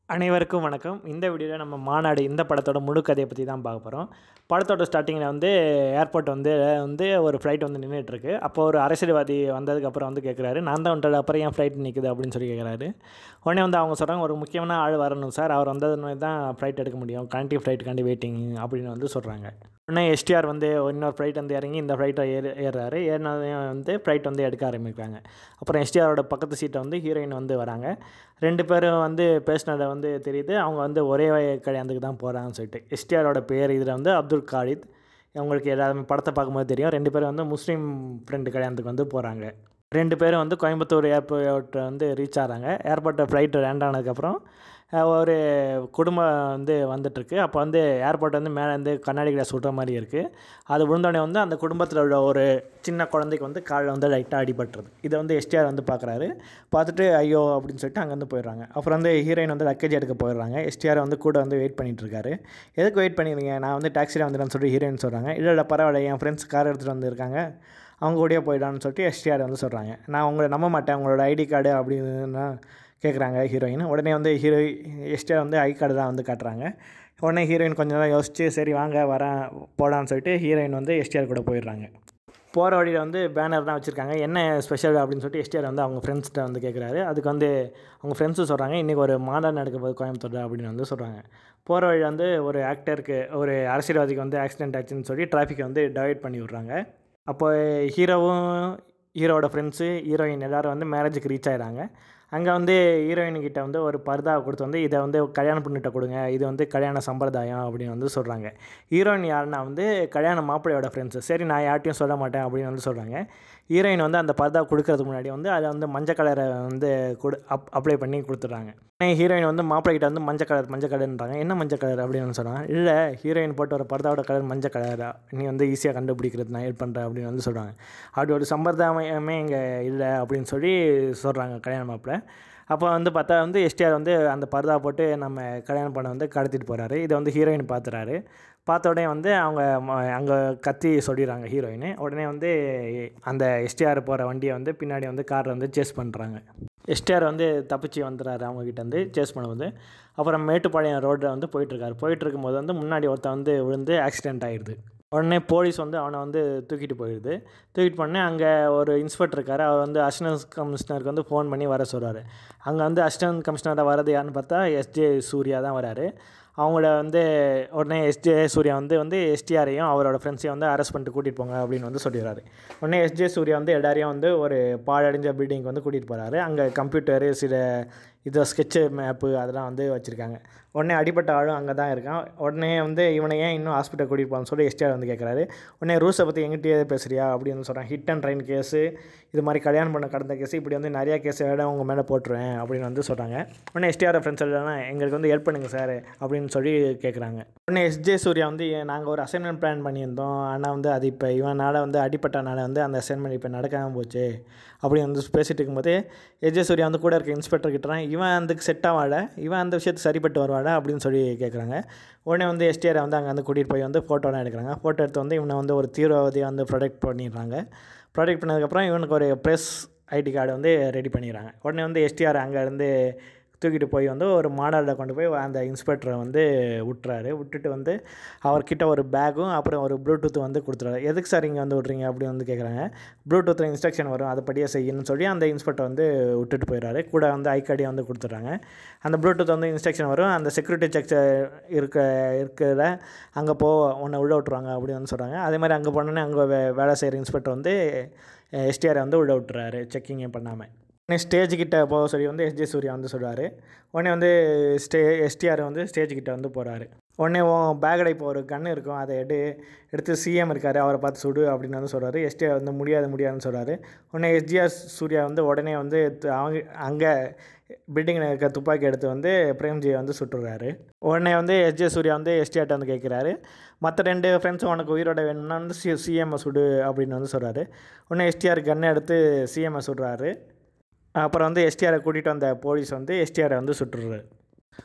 அனைவருக்கும் வணக்கம் இந்த வீடியோவில் நம்ம மாநாடு இந்த படத்தோட முழு கதையை பற்றி தான் பார்க்க போகிறோம் படத்தோட ஸ்டார்டிங்கில் வந்து ஏர்போர்ட் வந்து வந்து ஒரு ஃப்ளைட் வந்து நின்றுட்டுருக்கு அப்போ ஒரு அரசியல்வாதி வந்ததுக்கப்புறம் வந்து கேட்குறாரு நான் தான் வந்துட்டு அப்புறம் ஏன் ஃப்ளைட் நிற்குது அப்படின்னு சொல்லி கேட்குறாரு உடனே வந்து அவங்க சொல்கிறாங்க ஒரு முக்கியமான ஆள் வரணும் சார் அவர் வந்ததுன்னு தான் ஃப்ளைட் எடுக்க முடியும் கனெக்டிவ் ஃப்ளைட்டுக்காண்டி வெயிட்டிங் அப்படின்னு வந்து சொல்கிறாங்க உடனே எஸ்டிஆர் வந்து இன்னொரு ஃப்ளைட் வந்து இறங்கி இந்த ஃப்ளைட்டை ஏறு ஏறுறாரு ஏறினதையும் வந்து ஃப்ளைட் வந்து எடுக்க ஆரம்பிக்கிறாங்க அப்புறம் எஸ்டிஆரோட பக்கத்து சீட்டை வந்து ஹீரோயின் வந்து வராங்க ரெண்டு பேரும் வந்து பேசினதை வந்து தெரியுது அவங்க வந்து ஒரே கல்யாணத்துக்கு தான் போகிறாங்கன்னு சொல்லிட்டு எஸ்டிஆரோட பேர் இதில் வந்து அப்துல் காலித் அவங்களுக்கு எல்லாருமே படத்தை பார்க்கும்போது தெரியும் ரெண்டு பேரும் வந்து முஸ்லீம் ஃப்ரெண்டு கல்யாணத்துக்கு வந்து போகிறாங்க ரெண்டு பேரும் வந்து கோயம்புத்தூர் ஏர்போர்ட்டை வந்து ரீச் ஆகிறாங்க ஏர்போர்ட்டை ஃப்ளைட்டு லேண்ட் ஆனதுக்கப்புறம் அஹ், ஒரு குடும்பம் வந்து வந்துட்டுருக்கு அப்போ வந்து ஏர்போர்ட் வந்து மேலே வந்து கண்ணாடி கிளாஸ் விட்ற மாதிரி இருக்குது அது விழுந்தோடனே வந்து அந்த குடும்பத்தில் உள்ள ஒரு சின்ன குழந்தைக்கு வந்து காலில் வந்து லைட்டாக அடிபட்டுருது இதை வந்து எஸ்டிஆர் வந்து பார்க்குறாரு பார்த்துட்டு ஐயோ அப்படின்னு சொல்லிட்டு அங்கேருந்து போயிடுறாங்க அப்புறம் வந்து ஹீரோயின் வந்து லக்கேஜ் எடுக்க போயிடுறாங்க எஸ்டிஆர் வந்து கூட வந்து வெயிட் பண்ணிட்டு இருக்காரு எதுக்கு வெயிட் பண்ணிடுறீங்க நான் வந்து டாக்ஸியில் வந்துடுறேன்னு சொல்லிட்டு ஹீரோயின் சொல்கிறாங்க இல்லை இல்லை பரவாயில்ல என் ஃப்ரெண்ட்ஸ் கார் எடுத்துகிட்டு வந்திருக்காங்க அவங்க கூடயே போயிடான்னு சொல்லிட்டு எஸ்டிஆர் வந்து சொல்கிறாங்க நான் உங்களை நம்ப மாட்டேன் உங்களோட ஐடி கார்டு அப்படின்னு கேட்குறாங்க ஹீரோயின் உடனே வந்து ஹீரோ எஸ்டிஆர் வந்து ஐ கார்டு தான் வந்து காட்டுறாங்க உடனே ஹீரோயின் கொஞ்சம் நேரம் யோசிச்சு சரி வாங்க வரேன் போடான்னு சொல்லிட்டு ஹீரோயின் வந்து எஸ்டிஆர் கூட போயிடுறாங்க போகிற வழியில் வந்து பேனர் தான் வச்சுருக்காங்க என்ன ஸ்பெஷல் அப்படின்னு சொல்லிட்டு எஸ்டிஆர் வந்து அவங்க ஃப்ரெண்ட்ஸ்கிட்ட வந்து கேட்குறாரு அதுக்கு வந்து அவங்க ஃப்ரெண்ட்ஸும் சொல்கிறாங்க இன்றைக்கி ஒரு மாடர்ன் நடக்க போகுது கோயம்புத்தூர் அப்படின்னு வந்து சொல்கிறாங்க போகிற வழியில் வந்து ஒரு ஆக்டருக்கு ஒரு அரசியல்வாதிக்கு வந்து ஆக்சிடென்ட் ஆச்சுன்னு சொல்லி டிராஃபிக்கை வந்து டைவர்ட் பண்ணி விட்றாங்க அப்போ ஹீரோவும் ஹீரோவோட ஃப்ரெண்ட்ஸு ஹீரோயின் எல்லோரும் வந்து மேரேஜுக்கு ரீச் ஆயிடுறாங்க அங்கே வந்து ஹீரோயின்கிட்ட வந்து ஒரு பர்தாவை கொடுத்து வந்து இதை வந்து கல்யாண பொண்ணுகிட்ட கொடுங்க இது வந்து கல்யாண சம்பிரதாயம் அப்படின்னு வந்து சொல்கிறாங்க ஹீரோயின் யாருன்னா வந்து கல்யாண மாப்பிள்ளையோட ஃப்ரெண்ட்ஸு சரி நான் யார்ட்டையும் சொல்ல மாட்டேன் அப்படின்னு வந்து சொல்கிறாங்க ஹீரோயின் வந்து அந்த பர்தா கொடுக்கறதுக்கு முன்னாடி வந்து அதில் வந்து மஞ்சள் கலரை வந்து கொடு அப் அப்ளை பண்ணி கொடுத்துட்றாங்க ஹீரோயின் வந்து மாப்பிள்ளைகிட்ட வந்து மஞ்சள் கலர் மஞ்சள் கலர்ன்றாங்க என்ன மஞ்சள் கலர் அப்படின்னு சொன்னாங்க இல்லை ஹீரோயின் போட்டு ஒரு பர்தாவோட கலர் மஞ்சள் கலரா நீ வந்து ஈஸியாக கண்டுபிடிக்கிறது நான் ஹெல்ப் பண்ணுறேன் அப்படின்னு வந்து சொல்கிறாங்க அப்படி ஒரு சம்பிரதாயமே இங்கே இல்லை அப்படின்னு சொல்லி சொல்கிறாங்க கல்யாண மாப்பிள்ளை அப்போ வந்து பார்த்தா வந்து எஸ்டிஆர் வந்து அந்த பர்தா போட்டு நம்ம கல்யாணம் பண்ண வந்து கடத்திட்டு போகிறாரு இதை வந்து ஹீரோயின் பார்த்துறாரு பார்த்த உடனே வந்து அவங்க அங்கே கத்தி சொல்லிடுறாங்க ஹீரோயின் உடனே வந்து அந்த எஸ்டிஆர் போகிற வண்டியை வந்து பின்னாடி வந்து காரில் வந்து சேஸ் பண்ணுறாங்க எஸ்டிஆர் வந்து தப்பிச்சு வந்துடுறாரு அவங்கக்கிட்ட வந்து சேஸ் பண்ணும்போது அப்புறம் மேட்டுப்பாளையம் ரோட்டில் வந்து போயிட்டுருக்காரு போயிட்டு இருக்கும்போது வந்து முன்னாடி ஒருத்தன் வந்து விழுந்து ஆக்சிடென்ட் ஆகிடுது உடனே போலீஸ் வந்து அவனை வந்து தூக்கிட்டு போயிடுது தூக்கிட்டு பண்ணி அங்கே ஒரு இன்ஸ்பெக்டர் இருக்கார் அவர் வந்து அசிஸ்டன்ட் கமிஷனருக்கு வந்து ஃபோன் பண்ணி வர சொல்கிறாரு அங்கே வந்து அசிஸ்டன்ட் கமிஷனராக வரது யாருன்னு பார்த்தா எஸ்ஜே சூர்யா தான் வராரு அவங்கள வந்து உடனே எஸ்ஜே சூர்யா வந்து வந்து எஸ்டிஆரையும் அவரோட ஃப்ரெண்ட்ஸையும் வந்து அரெஸ்ட் பண்ணிட்டு கூட்டிகிட்டு போங்க அப்படின்னு வந்து சொல்லிடுறாரு உடனே எஸ்ஜே சூர்யா வந்து எல்லாரையும் வந்து ஒரு பாழடைஞ்ச பில்டிங் வந்து கூட்டிகிட்டு போகிறாரு அங்கே கம்ப்யூட்டரு சில இது ஸ்கெட்சு மேப்பு அதெல்லாம் வந்து வச்சுருக்காங்க உடனே அடிப்பட்ட ஆளும் அங்கே தான் இருக்கான் உடனே வந்து இவனை ஏன் இன்னும் ஹாஸ்பிட்டல் கூட்டிகிட்டு போகணும்னு சொல்லி எஸ்டிஆர் வந்து கேட்குறாரு உடனே ரூல்ஸை பற்றி எங்கிட்டே பேசுறியா அப்படின்னு வந்து சொல்கிறான் ஹிட் அண்ட் ட்ரெயின் கேஸு இது மாதிரி கல்யாணம் பண்ண கடந்த கேஸ் இப்படி வந்து நிறையா கேஸ் விட உங்கள் மேலே போட்டுருவேன் அப்படின்னு வந்து சொல்கிறாங்க உடனே எஸ்டிஆர் ஃப்ரெண்ட்ஸ் எல்லாம் எங்களுக்கு வந்து ஹெல்ப் பண்ணுங்கள் சார் அப்படின்னு சொல்லி கேட்குறாங்க உடனே எஸ்ஜே சூர்யா வந்து நாங்கள் ஒரு அசைன்மெண்ட் பிளான் பண்ணியிருந்தோம் ஆனால் வந்து அது இப்போ இவனால் வந்து அடிப்பட்டனால வந்து அந்த அசைன்மெண்ட் இப்போ நடக்காமல் போச்சு அப்படி வந்து பேசிகிட்டு இருக்கும்போது எஸ்ஜே சூர்யா வந்து கூட இருக்க இன்ஸ்பெக்டர் கிட்டறான் இவன் அதுக்கு செட் ஆவாட இவன் அந்த விஷயத்துக்கு சரிப்பட்டு வருவாடா அப்படின்னு சொல்லி கேட்குறாங்க உடனே வந்து எஸ்டிஆரை வந்து அங்கே வந்து கூட்டிகிட்டு போய் வந்து ஃபோட்டோலாம் எடுக்கிறாங்க ஃபோட்டோ எடுத்து வந்து இவனை வந்து ஒரு தீவிரவாதியை வந்து ப்ரொடெக்ட் பண்ணிடுறாங்க ப்ரொடெக்ட் பண்ணதுக்கப்புறம் இவனுக்கு ஒரு ப்ரெஸ் ஐடி கார்டு வந்து ரெடி பண்ணிடுறாங்க உடனே வந்து எஸ்டிஆர் அங்கேருந்து தூக்கிட்டு போய் வந்து ஒரு மாடலில் கொண்டு போய் அந்த இன்ஸ்பெக்டரை வந்து விட்டுறாரு விட்டுட்டு வந்து அவர்கிட்ட ஒரு பேக்கும் அப்புறம் ஒரு ப்ளூடூத் வந்து கொடுத்துறாரு எதுக்கு சார் இங்கே வந்து விட்றீங்க அப்படின்னு வந்து கேட்குறாங்க ப்ளூடூத்தில் இன்ஸ்ட்ரக்ஷன் வரும் அதுபடியே செய்யணும்னு சொல்லி அந்த இன்ஸ்பெக்டர் வந்து விட்டுட்டு போயிடுறாரு கூட வந்து ஐகார்டியை வந்து கொடுத்துட்றாங்க அந்த ப்ளூடூத் வந்து இன்ஸ்ட்ரக்ஷன் வரும் அந்த செக்யூரிட்டி செக் இருக்க இருக்கிற அங்கே போ உன்னை உள்ளே விட்ருவாங்க அப்படின்னு வந்து சொல்கிறாங்க அதே மாதிரி அங்கே போனோன்னே அங்கே வே வேலை செய்கிற இன்ஸ்பெக்டர் வந்து எஸ்டிஆரை வந்து உள்ளே விட்டுறாரு செக்கிங்கே பண்ணாமல் உடனே ஸ்டேஜ்கிட்ட போக சொல்லி வந்து எஸ்ஜே சூர்யா வந்து சொல்கிறாரு உடனே வந்து ஸ்டே எஸ்டிஆர் வந்து ஸ்டேஜ்கிட்ட வந்து போகிறாரு உடனே உன் பேக்கடை இப்போ ஒரு கன் இருக்கும் அதை எடு எடுத்து சிஎம் இருக்கார் அவரை பார்த்து சுடு அப்படின்னு வந்து சொல்கிறாரு எஸ்டிஆர் வந்து முடியாது முடியாதுன்னு சொல்கிறாரு உடனே எஸ்ஜிஆர் சூர்யா வந்து உடனே வந்து து- அவங்க அங்கே பில்டிங்கில் இருக்க துப்பாக்கி எடுத்து வந்து பிரேம்ஜியை வந்து சுட்டுறாரு உடனே வந்து எஸ்ஜே சூர்யா வந்து எஸ்டிஆர்ட்ட வந்து கேட்குறாரு மற்ற ரெண்டு ஃப்ரெண்ட்ஸும் உனக்கு உயிரோட வேணும்னா வந்து சி சிஎம்ஐ சுடு அப்படின்னு வந்து சொல்கிறாரு உடனே எஸ்டிஆர் கன்னை எடுத்து சிஎம்ஐ சுடுறாரு அப்புறம் வந்து எஸ்டிஆரை கூட்டிகிட்டு வந்த போலீஸ் வந்து எஸ்டிஆரை வந்து சுட்டுறாரு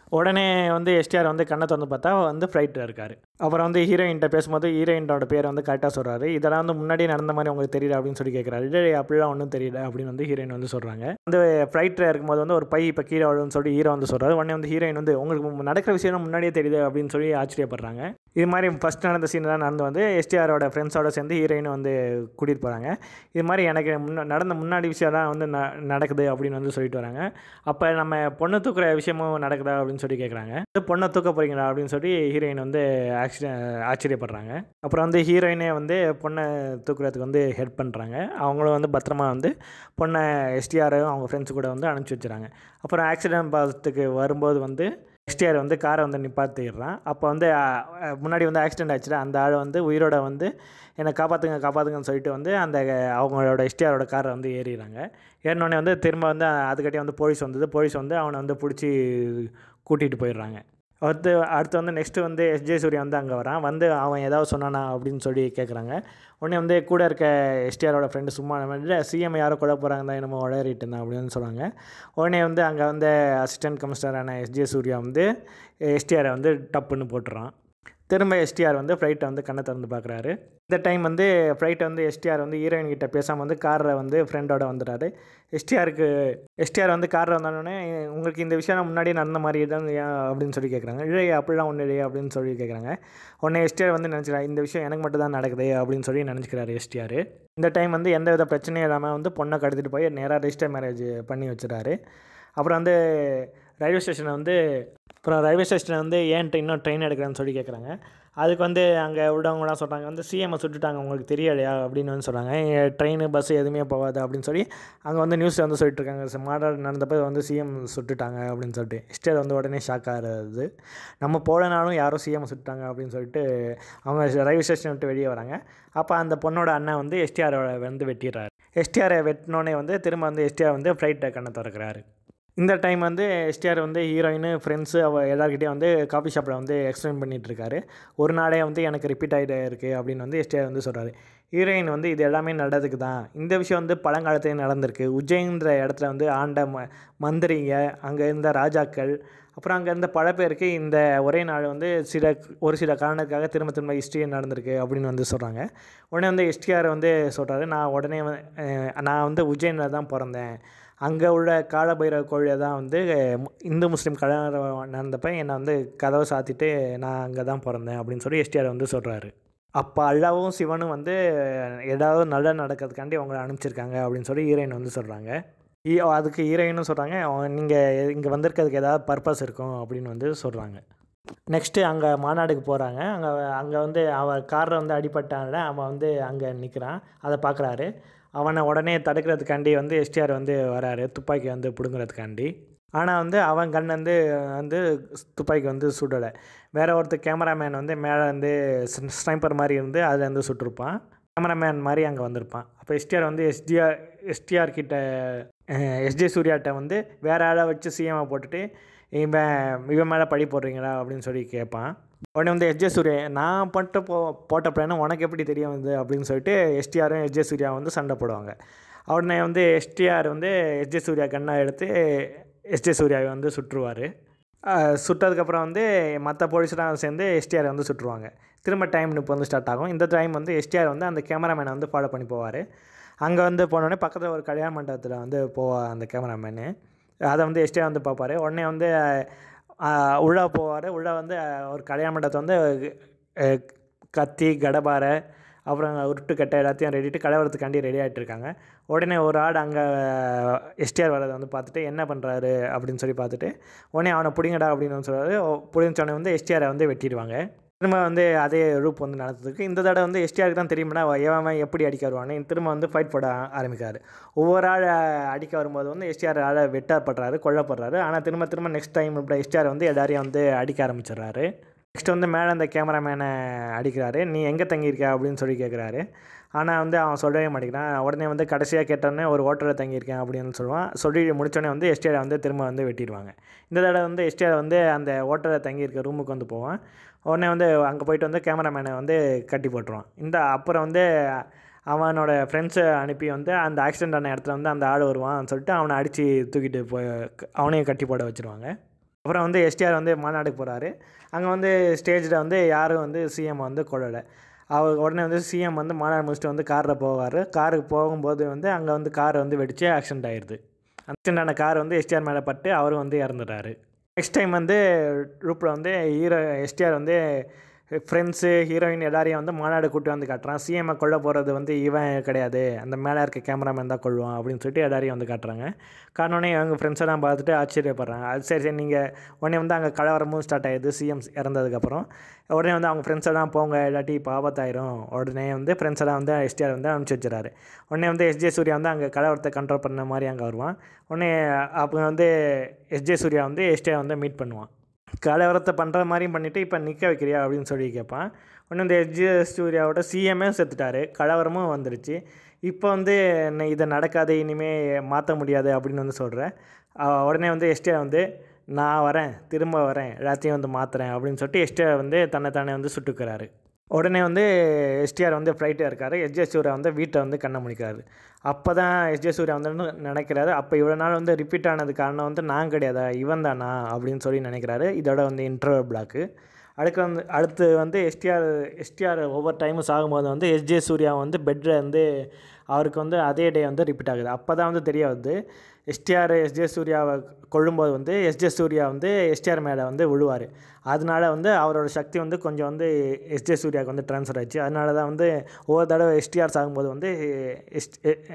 உடனே வந்து எஸ்டிஆர் வந்து கண்ணை திறந்து பார்த்தா வந்து ஃப்ளைட்டில் இருக்கார் அப்புறம் வந்து ஹீரோயின்கிட்ட பேசும்போது ஹீரோயினோட பேர் வந்து கரெக்டாக சொல்கிறாரு இதெல்லாம் வந்து முன்னாடியே நடந்த மாதிரி உங்களுக்கு தெரியல அப்படின்னு சொல்லி கேட்குறாரு இல்லை அப்படிலாம் ஒன்றும் தெரியல அப்படின்னு வந்து ஹீரோயின் வந்து சொல்கிறாங்க வந்து ஃப்ளைட்டில் இருக்கும்போது வந்து ஒரு பை இப்போ கீழே விழுன்னு சொல்லி ஹீரோ வந்து சொல்கிறாரு உடனே வந்து ஹீரோயின் வந்து உங்களுக்கு நடக்கிற விஷயம் முன்னாடியே தெரியுது அப்படின்னு சொல்லி ஆச்சரியப்படுறாங்க இது மாதிரி ஃபஸ்ட் நடந்த சீன்லாம் நடந்து வந்து எஸ்டிஆரோட ஃப்ரெண்ட்ஸோட சேர்ந்து ஹீரோயின் வந்து கூட்டிகிட்டு போகிறாங்க இது மாதிரி எனக்கு முன்ன நடந்த முன்னாடி விஷயம்லாம் வந்து ந நடக்குது அப்படின்னு வந்து சொல்லிட்டு வராங்க அப்போ நம்ம பொண்ணை தூக்குற விஷயமும் நடக்குதா அப்படின்னு சொல்லி கேட்குறாங்க வந்து பொண்ணை தூக்க போகிறீங்களா அப்படின்னு சொல்லி ஹீரோயின் வந்து ஆக்சிடென்ட் ஆச்சரியப்படுறாங்க அப்புறம் வந்து ஹீரோயினே வந்து பொண்ணை தூக்குறதுக்கு வந்து ஹெல்ப் பண்ணுறாங்க அவங்களும் வந்து பத்திரமா வந்து பொண்ணை எஸ்டிஆரும் அவங்க ஃப்ரெண்ட்ஸ் கூட வந்து அனுப்பிச்சி வச்சுறாங்க அப்புறம் ஆக்சிடென்ட் பார்த்துக்கு வரும்போது வந்து எஸ்டிஆர் வந்து காரை வந்து நிப்பாத்திடுறான் அப்போ வந்து அஹ், அஹ், முன்னாடி வந்து ஆக்சிடென்ட் ஆச்சுல அந்த ஆள் வந்து உயிரோட வந்து என்னை காப்பாற்றுங்க காப்பாற்றுங்கன்னு சொல்லிட்டு வந்து அந்த அவங்களோட எஸ்டிஆரோட காரை வந்து ஏறிடுறாங்க ஏறினோடனே வந்து திரும்ப வந்து அதுக்கிட்டே வந்து போலீஸ் வந்தது போலீஸ் வந்து அவனை வந்து பிடிச்சி கூட்டிகிட்டு போயிடுறாங்க அடுத்து அடுத்து வந்து நெக்ஸ்ட்டு வந்து எஸ்ஜே சூர்யா வந்து அங்கே வரான் வந்து அவன் ஏதாவது சொன்னானா அப்படின்னு சொல்லி கேட்குறாங்க உடனே வந்து கூட இருக்க எஸ்டிஆரோட ஃப்ரெண்டு சும்மா இல்லை சிஎம் யாரோ கொலை போகிறாங்க தான் என்னமோ உளறிட்டு இருந்தான் அப்படின்னு சொன்னாங்க உடனே வந்து அங்கே வந்து அசிஸ்டன்ட் கமிஷனரான எஸ்ஜே சூர்யா வந்து எஸ்டிஆரை வந்து டப்புன்னு போட்டுறான் திரும்ப எஸ்டிஆர் வந்து ஃப்ளைட்டை வந்து கண்ணை திறந்து பார்க்குறாரு இந்த டைம் வந்து ஃப்ளைட்டை வந்து எஸ்டிஆர் வந்து ஹீரோயின் கிட்ட பேசாமல் வந்து காரில் வந்து ஃப்ரெண்டோட வந்துடுறாரு எஸ்டிஆருக்கு எஸ்டிஆர் வந்து காரில் வந்தோடனே உங்களுக்கு இந்த விஷயம் முன்னாடியே நடந்த மாதிரி தான் ஏன் அப்படின்னு சொல்லி கேட்குறாங்க இல்லை அப்படிலாம் ஒன்றும் இல்லையா அப்படின்னு சொல்லி கேட்குறாங்க உடனே எஸ்டிஆர் வந்து நினச்சிக்கிறார் இந்த விஷயம் எனக்கு மட்டும் தான் நடக்குது அப்படின்னு சொல்லி நினச்சிக்கிறாரு எஸ்டிஆர் இந்த டைம் வந்து எந்த வித பிரச்சனையும் இல்லாமல் வந்து பொண்ணை கடத்திட்டு போய் நேராக ரிஜிஸ்டர் மேரேஜ் பண்ணி வச்சுறாரு அப்புறம் வந்து ரயில்வே ஸ்டேஷனை வந்து அப்புறம் ரயில்வே ஸ்டேஷனில் வந்து ஏன் இன்னும் ட்ரெயின் எடுக்கிறேன்னு சொல்லி கேட்குறாங்க அதுக்கு வந்து அங்கே உள்ளவங்களாம் சொல்கிறாங்க வந்து சிஎம்ஐ சுட்டுட்டாங்க உங்களுக்கு தெரியலையா அப்படின்னு வந்து சொல்கிறாங்க ட்ரெயின் பஸ் எதுவுமே போகாது அப்படின்னு சொல்லி அங்கே வந்து நியூஸில் வந்து சொல்லிட்டு இருக்காங்க மாநாடு நடந்தப்போ வந்து சிஎம் சுட்டுட்டாங்க அப்படின்னு சொல்லிட்டு எஸ்டேட் வந்து உடனே ஷாக் ஆகிறது நம்ம போலனாலும் யாரும் சிஎம் சுட்டுட்டாங்க அப்படின்னு சொல்லிட்டு அவங்க ரயில்வே ஸ்டேஷன் விட்டு வெளியே வராங்க அப்போ அந்த பொண்ணோட அண்ணன் வந்து எஸ்டிஆரை வந்து வெட்டிடுறாரு எஸ்டிஆரை வெட்டினோடனே வந்து திரும்ப வந்து எஸ்டிஆர் வந்து ஃப்ளைட்டை கண்ணை திறக்கிறாரு இந்த டைம் வந்து எஸ்டிஆர் வந்து ஹீரோயின் ஃப்ரெண்ட்ஸு அவ எல்லாருக்கிட்டையும் வந்து காஃபி ஷாப்பில் வந்து எக்ஸ்பிளைன் பண்ணிட்டு இருக்காரு ஒரு நாளே வந்து எனக்கு ரிப்பீட் ஆகிட்டே இருக்குது அப்படின்னு வந்து எஸ்டிஆர் வந்து சொல்கிறாரு ஹீரோயின் வந்து இது எல்லாமே நடந்துக்கு தான் இந்த விஷயம் வந்து பழங்காலத்திலே நடந்திருக்கு உஜ்ஜைன்ற இடத்துல வந்து ஆண்ட ம மந்திரிங்க அங்கே இருந்த ராஜாக்கள் அப்புறம் அங்கே இருந்த பல பேருக்கு இந்த ஒரே நாள் வந்து சில ஒரு சில காரணத்துக்காக திரும்ப திரும்ப ஹிஸ்ட்ரி நடந்திருக்கு அப்படின்னு வந்து சொல்கிறாங்க உடனே வந்து எஸ்டிஆர் வந்து சொல்கிறாரு நான் உடனே வ- அஹ் நான் வந்து உஜ்ஜைனில் தான் பிறந்தேன் அங்கே உள்ள காலபைரவ கோயிலில் தான் வந்து மு- இந்து முஸ்லீம் கல்யாணம் நடந்தப்ப என்னை வந்து கதவை சாத்திட்டு நான் அங்கே தான் பிறந்தேன் அப்படின்னு சொல்லி எஸ்டிஆர் வந்து சொல்கிறாரு அப்போ அல்லாவும் சிவனும் வந்து ஏதாவது நல்ல நடக்கிறதுக்காண்டி அவங்கள அனுப்பிச்சிருக்காங்க அப்படின்னு சொல்லி ஹீரோயின் வந்து சொல்கிறாங்க ஈ அதுக்கு ஹீரோயினும் சொல்கிறாங்க நீங்கள் இங்கே வந்திருக்கிறதுக்கு ஏதாவது பர்பஸ் இருக்கும் அப்படின்னு வந்து சொல்கிறாங்க நெக்ஸ்ட்டு அங்கே மாநாடுக்கு போகிறாங்க அங்கே அங்கே வந்து அவன் காரில் வந்து அடிபட்டான்ல அவன் வந்து அங்கே நிற்கிறான் அதை பார்க்குறாரு அவனை உடனே தடுக்கிறதுக்காண்டி வந்து எஸ்டிஆர் வந்து வராரு துப்பாக்கி வந்து பிடுங்குறதுக்காண்டி ஆனால் வந்து அவன் கண் வந்து வந்து துப்பாக்கி வந்து சுடலை வேற ஒருத்தர் கேமராமேன் வந்து மேலே வந்து ஸ்னைப்பர் மாதிரி இருந்து அதில் வந்து சுட்டிருப்பான் கேமராமேன் மாதிரி அங்கே வந்திருப்பான் அப்போ எஸ்டிஆர் வந்து எஸ்டிஆர் எஸ்டிஆர் கிட்ட எஸ்ஜே சூர்யாட்ட வந்து வேற ஆளை வச்சு சிஎம்ஐ போட்டுட்டு இவன் இவன் மேலே பழி போடுறீங்களா அப்படின்னு சொல்லி கேட்பான் உடனே வந்து எஸ்ஜே சூர்யா நான் பண்ணிட்டு போ போட்ட பிளான் உனக்கு எப்படி தெரியும் வந்து அப்படின்னு சொல்லிட்டு எஸ்டிஆரும் எஸ்ஜே சூர்யா வந்து சண்டை போடுவாங்க உடனே வந்து எஸ்டிஆர் வந்து எஸ்ஜே சூர்யா கண்ணா எடுத்து எஸ்ஜே சூர்யாவை வந்து சுட்டுருவார் சுட்டதுக்கப்புறம் வந்து மற்ற போலீஸ்லாம் சேர்ந்து எஸ்டிஆர் வந்து சுட்டுருவாங்க திரும்ப டைம் இப்போ வந்து ஸ்டார்ட் ஆகும் இந்த டைம் வந்து எஸ்டிஆர் வந்து அந்த கேமராமேனை வந்து ஃபாலோ பண்ணி போவார் அங்கே வந்து போனோடனே பக்கத்தில் ஒரு கல்யாண மண்டபத்தில் வந்து போவா அந்த கேமராமேனு அதை வந்து எஸ்டிஆர் வந்து பார்ப்பாரு உடனே வந்து அஹ், உள்ளே போவார் உள்ளே வந்து அஹ், ஒரு கல்யாண மண்டபத்தை வந்து அஹ், கத்தி கடபாரை அப்புறம் உருட்டு கட்டை எல்லாத்தையும் ரெடிட்டு கலவரத்துக்காண்டி ரெடி ஆகிட்டு இருக்காங்க உடனே ஒரு ஆள் அங்கே எஸ்டிஆர் வரதை வந்து பார்த்துட்டு என்ன பண்ணுறாரு அப்படின்னு சொல்லி பார்த்துட்டு உடனே அவனை பிடிங்கடா அப்படின்னு சொல்கிறாரு பிடிச்சோடனே வந்து எஸ்டிஆரை வந்து வெட்டிடுவாங்க திரும்ப வந்து அதே ரூப் வந்து நடந்ததுக்கு இந்த தடவை வந்து எஸ்டிஆருக்கு தான் தெரியுமாடா எவன் எப்படி அடிக்க வருவான்னு திரும்ப வந்து ஃபைட் போட ஆரம்பிக்காரு ஒவ்வொரு ஆள் அடிக்க வரும்போது வந்து எஸ்டிஆர் ஆளை வெட்டப்படுறாரு கொல்லப்படுறாரு ஆனால் திரும்ப திரும்ப நெக்ஸ்ட் டைம் இப்படி எஸ்டிஆர் வந்து எல்லாரையும் வந்து அடிக்க ஆரம்பிச்சிடுறாரு நெக்ஸ்ட் வந்து மேலே அந்த கேமராமேனை அடிக்கிறாரு நீ எங்கே தங்கியிருக்க அப்படின்னு சொல்லி கேட்குறாரு ஆனால் வந்து அவன் சொல்லவே மாட்டேங்கிறான் உடனே வந்து கடைசியாக கேட்டோன்னே ஒரு ஹோட்டலில் தங்கியிருக்கேன் அப்படின்னு சொல்லுவான் சொல்லி முடிச்சோடனே வந்து எஸ்டிஆரை வந்து திரும்ப வந்து வெட்டிடுவாங்க இந்த தடவை வந்து எஸ்டிஆர் வந்து அந்த ஹோட்டலில் தங்கியிருக்க ரூமுக்கு வந்து போவான் உடனே வந்து அங்கே போயிட்டு வந்து கேமராமேனை வந்து கட்டி போட்டுருவான் இந்த அப்புறம் வந்து அவனோட ஃப்ரெண்ட்ஸை அனுப்பி வந்து அந்த ஆக்சிடென்ட் ஆன இடத்துல வந்து அந்த ஆள் வருவான் சொல்லிட்டு அவனை அடித்து தூக்கிட்டு போய் அவனையும் கட்டி போட வச்சுருவாங்க அப்புறம் வந்து எஸ்டிஆர் வந்து மாநாடுக்கு போகிறாரு அங்கே வந்து ஸ்டேஜில் வந்து யாரும் வந்து சிஎம் வந்து கொள்ளலை அவர் உடனே வந்து சிஎம் வந்து மாநாடு முடிச்சுட்டு வந்து காரில் போவார் காருக்கு போகும்போது வந்து அங்கே வந்து கார் வந்து வெடிச்சு ஆக்சிடென்ட் ஆயிடுது ஆக்சிடென்ட் ஆன கார் வந்து எஸ்டிஆர் மேலே பட்டு அவரும் வந்து இறந்துட்டாரு நெக்ஸ்ட் டைம் வந்து ரூப்பில் வந்து ஹீரோ எஸ்டிஆர் வந்து ஃப்ரெண்ட்ஸு ஹீரோயின் எல்லாரையும் வந்து மாநாடு கூட்டி வந்து காட்டுறான் சிஎம்ஐ கொல்ல போகிறது வந்து இவன் கிடையாது அந்த மேலே இருக்க கேமராமேன் தான் கொள்வான் அப்படின்னு சொல்லிட்டு எல்லாரையும் வந்து காட்டுறாங்க காரணோடனே அவங்க ஃப்ரெண்ட்ஸெல்லாம் பார்த்துட்டு ஆச்சரியப்படுறாங்க அது சரி சரி நீங்கள் உடனே வந்து அங்கே கலவரமும் ஸ்டார்ட் ஆயிடுது சிஎம் இறந்ததுக்கப்புறம் உடனே வந்து அவங்க ஃப்ரெண்ட்ஸ் எல்லாம் போங்க இல்லாட்டி இப்போ ஆபத்தாயிரும் உடனே வந்து ஃப்ரெண்ட்ஸ் எல்லாம் வந்து எஸ்டிஆர் வந்து அனுப்பிச்சி வச்சுறாரு உடனே வந்து எஸ்ஜே சூர்யா வந்து அங்கே கலவரத்தை கண்ட்ரோல் பண்ண மாதிரி அங்கே வருவான் உடனே அப்போ வந்து எஸ்ஜே சூர்யா வந்து எஸ்டிஆர் வந்து மீட் பண்ணுவான் கலவரத்தை பண்ணுற மாதிரியும் பண்ணிவிட்டு இப்போ நிற்க வைக்கிறியா அப்படின்னு சொல்லி கேட்பான் ஒன்று இந்த எஸ்ஜே சூர்யாவோட சிஎம்ஏ செத்துட்டாரு கலவரமும் வந்துடுச்சு இப்போ வந்து என்ன இதை நடக்காது இனிமேல் மாற்ற முடியாது அப்படின்னு வந்து சொல்கிறேன் உடனே வந்து எஸ்டிஆர் வந்து நான் வரேன் திரும்ப வரேன் எல்லாத்தையும் வந்து மாற்றுறேன் அப்படின்னு சொல்லிட்டு எஸ்டிஆர் வந்து தன்னை தானே வந்து சுட்டுக்கிறாரு உடனே வந்து எஸ்டிஆர் வந்து ஃப்ளைட்டில் இருக்கார் எஸ்ஜே சூர்யா வந்து வீட்டை வந்து கண்ணை முடிக்கிறாரு அப்போ தான் எஸ்ஜே சூர்யா வந்து நினைக்கிறாரு அப்போ இவ்வளோ நாள் வந்து ரிப்பீட் ஆனது காரணம் வந்து நான் கிடையாதா இவன் தானா அப்படின்னு சொல்லி நினைக்கிறாரு இதோட வந்து இன்டர்வல் பிளாக்கு அடுத்து வந்து அடுத்து வந்து எஸ்டிஆர் எஸ்டிஆர் ஒவ்வொரு டைமும் சாகும்போது வந்து எஸ்ஜே சூர்யா வந்து பெட்டில் வந்து அவருக்கு வந்து அதே டே வந்து ரிப்பீட் ஆகுது அப்போ தான் வந்து தெரிய வருது எஸ்டிஆர் எஸ்ஜே சூர்யாவை கொள்ளும்போது வந்து எஸ்ஜே சூர்யா வந்து எஸ்டிஆர் மேலே வந்து விழுவார் அதனால வந்து அவரோட சக்தி வந்து கொஞ்சம் வந்து எஸ்ஜே சூர்யாவுக்கு வந்து ட்ரான்ஸ்ஃபர் ஆச்சு அதனால தான் வந்து ஒவ்வொரு தடவை எஸ்டிஆர் சாகும்போது வந்து எஸ்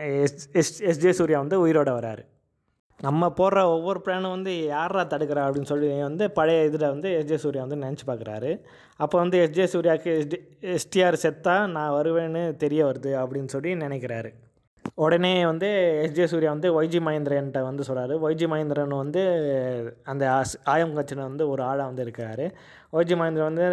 எஸ் எஸ்ஜே சூர்யா வந்து உயிரோட வராரு நம்ம போடுற ஒவ்வொரு பிளானும் வந்து யாரா தடுக்கிறா அப்படின்னு சொல்லி வந்து பழைய இதில் வந்து எஸ்ஜே சூர்யா வந்து நினச்சி பார்க்குறாரு அப்போ வந்து எஸ்ஜே சூர்யாவுக்கு எஸ்டி எஸ்டிஆர் செத்தா நான் வருவேன்னு தெரிய வருது அப்படின்னு சொல்லி நினைக்கிறாரு உடனே வந்து எஸ்ஜே சூர்யா வந்து ஒய்ஜி மகேந்திரன்ட்ட வந்து சொல்கிறாரு ஒய்ஜி மகேந்திரன் வந்து அந்த ஆஸ்- ஆயம் கட்சியில் வந்து ஒரு ஆளாக வந்து இருக்காரு ஒய்ஜி மகேந்திரன் வந்து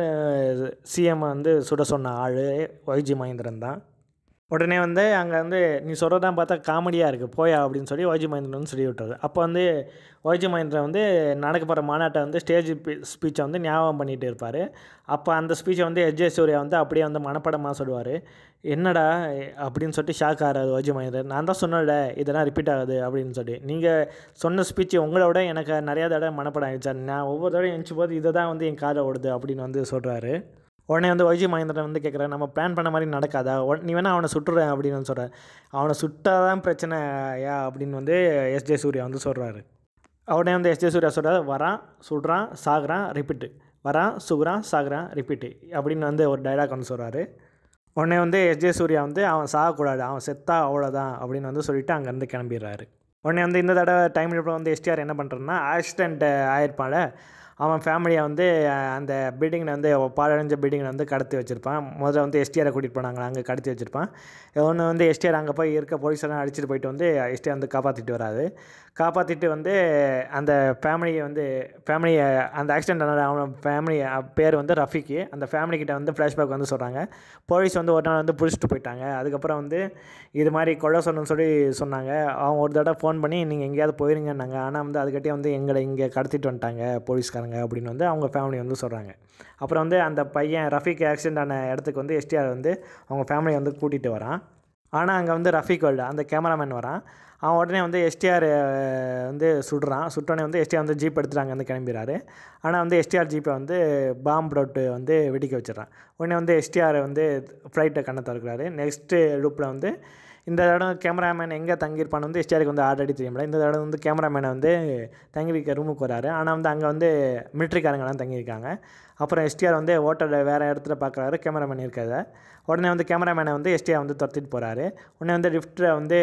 சிஎம் வந்து சுட சொன்ன ஆள் ஒய்ஜி மகேந்திரன் தான் உடனே வந்து அங்கே வந்து நீ சொல்கிறதான் பார்த்தா காமெடியாக இருக்குது போயா அப்படின்னு சொல்லி ஒய்ஜி மகேந்திரன் வந்து சொல்லி விட்டாரு அப்போ வந்து ஒய்ஜி மகேந்திரன் வந்து நடக்க போகிற மாநாட்டை வந்து ஸ்டேஜ் ஸ்பீச்சை வந்து ஞாபகம் பண்ணிகிட்டு இருப்பார் அப்போ அந்த ஸ்பீச்சை வந்து எஸ்ஜே சூர்யா வந்து அப்படியே வந்து மனப்படமாக சொல்லுவார் என்னடா அப்படின்னு சொல்லிட்டு ஷாக் ஆகிறாரு ஒய்ஜி மகேந்திரன் நான் தான் சொன்னல இதெல்லாம் ரிப்பீட் ஆகுது அப்படின்னு சொல்லி நீங்கள் சொன்ன ஸ்பீச் உங்களை விட எனக்கு நிறையா தடவை மனப்படம் ஆயிடுச்சு நான் ஒவ்வொரு தடவை எழுந்துச்சு போது இதை தான் வந்து என் காதில் ஓடுது அப்படின்னு வந்து சொல்கிறாரு உடனே வந்து ஒய்ஜி மகேந்திரன் வந்து கேட்குறேன் நம்ம பிளான் பண்ண மாதிரி நடக்காதா உட- நீ வேணா அவனை சுட்டுறேன் அப்படின்னு வந்து சொல்கிறேன் அவனை சுட்டாதான் பிரச்சனை யா அப்படின்னு வந்து எஸ்ஜே சூர்யா வந்து சொல்கிறாரு உடனே வந்து எஸ்ஜே சூர்யா சொல்கிறார் வரான் சுடுறான் சாகுறான் ரிப்பீட்டு வரான் சுகுறான் சாகுறான் ரிப்பீட்டு அப்படின்னு வந்து ஒரு டைலாக் வந்து சொல்கிறாரு உடனே வந்து எஸ்ஜே சூர்யா வந்து அவன் சாகக்கூடாது அவன் செத்தா அவ்வளோதான் அப்படின்னு வந்து சொல்லிட்டு அங்கேருந்து கிளம்பிடுறாரு உடனே வந்து இந்த தடவை டைம் லிமிட்டில் வந்து எஸ்டிஆர் என்ன பண்ணுறாருன்னா ஆக்சிடென்ட் ஆயிருப்பான்ல அவன் ஃபேமிலியை வந்து அஹ், அந்த பில்டிங்கில் வந்து பாழடைஞ்ச பில்டிங்கில் வந்து கடத்தி வச்சுருப்பான் முதல்ல வந்து எஸ்டிஆரை கூட்டிகிட்டு போனாங்க அங்கே கடத்தி வச்சுருப்பான் ஒன்று வந்து எஸ்டிஆர் அங்கே போய் இருக்க போலீஸெல்லாம் அடிச்சுட்டு போயிட்டு வந்து எஸ்டிஆர் வந்து காப்பாற்றிட்டு வராது காப்பாற்றிட்டு வந்து அந்த ஃபேமிலியை வந்து ஃபேமிலியை அந்த ஆக்சிடென்ட் ஆன அவன் ஃபேமிலி பேர் வந்து ரஃபிக்கு அந்த ஃபேமிலி கிட்ட வந்து ஃப்ளாஷ்பேக் வந்து சொல்கிறாங்க போலீஸ் வந்து ஒரு நாள் வந்து பிடிச்சிட்டு போயிட்டாங்க அதுக்கப்புறம் வந்து இது மாதிரி கொலை சொன்னு சொல்லி சொன்னாங்க அவங்க ஒரு தடவை ஃபோன் பண்ணி நீங்கள் எங்கேயாவது போயிருங்கன்னாங்க ஆனால் வந்து அதுக்கிட்டே வந்து எங்களை இங்கே கடத்திட்டு வந்துட்டாங்க போலீஸ்காரங்க அப்படின்னு வந்து அவங்க ஃபேமிலி வந்து சொல்கிறாங்க அப்புறம் வந்து அந்த பையன் ரஃபிக் ஆக்சிடென்ட் ஆன இடத்துக்கு வந்து எஸ்டிஆர் வந்து அவங்க ஃபேமிலியை வந்து கூட்டிகிட்டு வரான் ஆனால் அங்கே வந்து ரஃபிக் வரல அந்த கேமராமேன் வரான் அவன் உடனே வந்து எஸ்டிஆர் வந்து சுடுறான் சுட்டோடனே வந்து எஸ்டிஆர் வந்து ஜீப் எடுத்துட்டு அங்கேருந்து கிளம்பிடுறாரு ஆனால் வந்து எஸ்டிஆர் ஜீப்பை வந்து பாம்பு போட்டு வந்து வெடிக்க வச்சிடறான் உடனே வந்து எஸ்டிஆர் வந்து ஃப்ளைட்டை கண்ணை திறக்கிறாரு நெக்ஸ்ட்டு லூப்பில் வந்து இந்த தடவை கேமராமேன் எங்கே தங்கியிருப்பான்னு வந்து எஸ்டிஆருக்கு வந்து ஆல்ரெடி தெரியும்ல இந்த தடவை வந்து கேமராமேனை வந்து தங்கியிருக்க ரூமுக்கு வராரு ஆனால் வந்து அங்கே வந்து மிலிட்ரிக்காரங்களாம் தங்கியிருக்காங்க அப்புறம் எஸ்டிஆர் வந்து ஹோட்டலில் வேறு இடத்துல பார்க்குறாரு கேமராமேன் இருக்காத உடனே வந்து கேமராமேனை வந்து எஸ்டிஆர் வந்து துரத்திட்டு போகிறாரு உடனே வந்து லிஃப்ட்டில் வந்து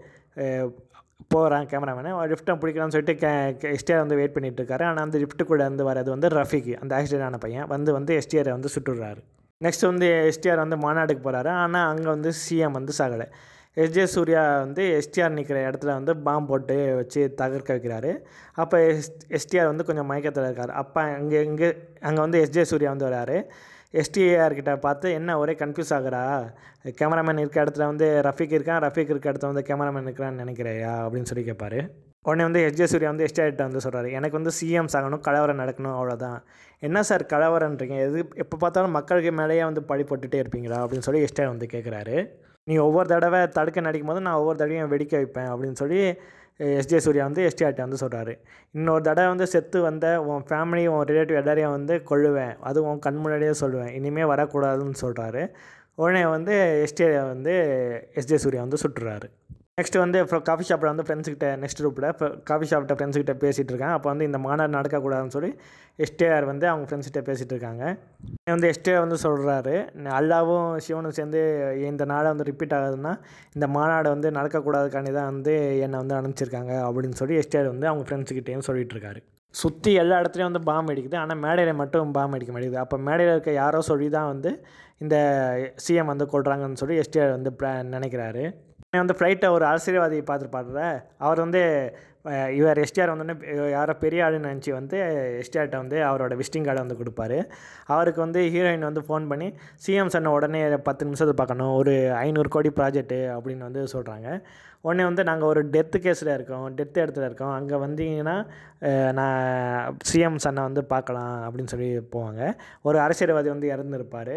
போகிறான் கேமராமேனு லிஃப்ட்டை பிடிக்கலாம்னு சொல்லிட்டு கே எஸ்டிஆர் வந்து வெயிட் பண்ணிட்டு இருக்காரு ஆனால் அந்த லிஃப்ட்டுக்குள்ளே வந்து வரது வந்து ரஃபிக் அந்த ஆக்சிடென்ட் ஆன பையன் வந்து வந்து எஸ்டிஆரை வந்து சுட்டுடுறாரு நெக்ஸ்ட் வந்து எஸ்டிஆர் வந்து மாநாடுக்கு போகிறாரு ஆனால் அங்கே வந்து சிஎம் வந்து சாகலை எஸ்ஜே சூர்யா வந்து எஸ்டிஆர் நிற்கிற இடத்துல வந்து பாம்பு போட்டு வச்சு தகர்க்க வைக்கிறாரு அப்போ எஸ் எஸ்டிஆர் வந்து கொஞ்சம் மயக்கத்தில் இருக்கார் அப்போ அங்கே இங்கே அங்கே வந்து எஸ்ஜே சூர்யா வந்து வராரு எஸ்டிஆர் கிட்ட பார்த்து என்ன ஒரே கன்ஃபியூஸ் ஆகுறா கேமராமேன் இருக்க இடத்துல வந்து ரஃபிக் இருக்கான் ரஃபிக் இருக்க இடத்துல வந்து கேமராமேன் இருக்கிறான்னு நினைக்கிறையா அப்படின்னு சொல்லி கேட்பாரு உடனே வந்து எஸ்ஜே சூர்யா வந்து எஸ்டிஆர்கிட்ட வந்து சொல்கிறாரு எனக்கு வந்து சிஎம் சாகணும் கலவரம் நடக்கணும் அவ்வளோதான் என்ன சார் கலவரன்றீங்க எது எப்போ பார்த்தாலும் மக்களுக்கு மேலேயே வந்து பழி போட்டுகிட்டே இருப்பீங்களா அப்படின்னு சொல்லி எஸ்டிஆர் வந்து கேட்குறாரு நீ ஒவ்வொரு தடவை தடுக்க நடிக்கும் போது நான் ஒவ்வொரு தடவையும் வெடிக்க வைப்பேன் அப்படின்னு சொல்லி எஸ்ஜே சூர்யா வந்து எஸ்டிஆர்ட்ட வந்து சொல்கிறாரு இன்னொரு தடவை வந்து செத்து வந்த உன் ஃபேமிலி உன் ரிலேட்டிவ் எல்லாரையும் வந்து கொள்ளுவேன் அது உன் கண் முன்னாடியே சொல்லுவேன் இனிமேல் வரக்கூடாதுன்னு சொல்கிறாரு உடனே வந்து எஸ்டி வந்து எஸ்ஜே சூர்யா வந்து சுட்டுறாரு நெக்ஸ்ட் வந்து அப்புறம் காஃபி ஷாப்பில் வந்து ஃப்ரெண்ட்ஸ்கிட்ட நெக்ஸ்ட் குரூப்பில் காஃபி ஷாப்பிட்ட ஃப்ரெண்ட்ஸ்கிட்ட பேசிகிட்டு இருக்கேன் அப்போ வந்து இந்த மாநாடு நடக்கக்கூடாதுன்னு சொல்லி எஸ்டிஆர் வந்து அவங்க ஃப்ரெண்ட்ஸ்கிட்ட பேசிகிட்டு இருக்காங்க வந்து எஸ்டிஆர் வந்து சொல்கிறாரு அல்லாவும் சிவனும் சேர்ந்து இந்த நாடை வந்து ரிப்பீட் ஆகுதுன்னா இந்த மாநாடு வந்து நடக்கக்கூடாதுக்காண்டி தான் வந்து என்னை வந்து அனுப்பிச்சிருக்காங்க அப்படின்னு சொல்லி எஸ்டிஆர் வந்து அவங்க ஃப்ரெண்ட்ஸுக்கிட்டேயும் சொல்லிட்டு இருக்காரு சுற்றி எல்லா இடத்துலையும் வந்து பாம்பு அடிக்குது ஆனால் மேடையில் மட்டும் பாம்பு அடிக்க மாட்டேங்குது அப்போ மேடையில் இருக்க யாரோ சொல்லி தான் வந்து இந்த சிஎம் வந்து கொள்கிறாங்கன்னு சொல்லி எஸ்டிஆர் வந்து ப்ளா- நினைக்கிறாரு வந்து ஃப்ளைட்டை ஒரு அரசியல்வாதியை பார்த்துருப்பாருல அவர் வந்து அஹ், இவர் எஸ்டிஆர் வந்தோடனே யாரோ பெரிய ஆளுன்னு நினச்சி வந்து எஸ்டிஆர்கிட்ட வந்து அவரோட விசிட்டிங் கார்டை வந்து கொடுப்பாரு அவருக்கு வந்து ஹீரோயின் வந்து ஃபோன் பண்ணி சிஎம் சொன்ன உடனே பத்து நிமிஷத்தில் பார்க்கணும் ஒரு ஐநூறு கோடி ப்ராஜெக்ட்டு அப்படின்னு வந்து சொல்கிறாங்க உடனே வந்து நாங்கள் ஒரு டெத்து கேஸில் இருக்கோம் டெத் இடத்துல இருக்கோம் அங்கே வந்தீங்கன்னா அஹ், நான் சிஎம் சன்னை வந்து பார்க்கலாம் அப்படின்னு சொல்லி போவாங்க ஒரு அரசியல்வாதி வந்து இறந்துருப்பார்